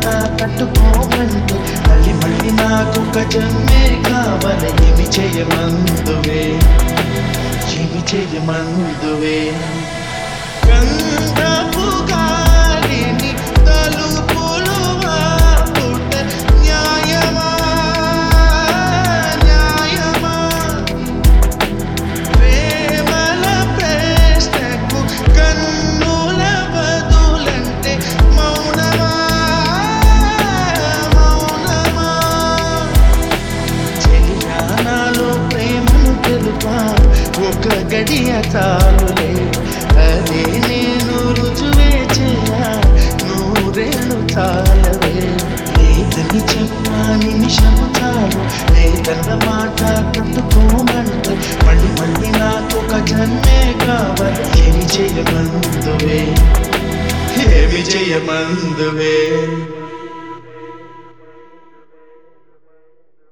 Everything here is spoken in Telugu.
మాట కట్టుకోమంటే మళ్ళీ మళ్ళీ నాకు ఒక జన్మే కావాలి ఏమి చేయమందువే ఏమి చేయమందువే గంధపు గాలిని తలుపులు ఆపుట న్యాయమా న్యాయమా ప్రేమల ప్రశ్నకు కన్నుల బదులంటే మౌనమా మౌనమా చెలియానాలో ప్రేమను తెలుపా ఒక గడియ చాలులే అదే నేను రుజువే చేయా నూరేళ్ళు చాలవే లేదని చెప్పా నిమిషము చాలు లేదన్న మాట కట్టుకోమంటే మళ్ళీ మళ్ళీ నాకు ఒక జన్మే కావాలి ఏమి చేయమందువే ఏమి చేయమందువే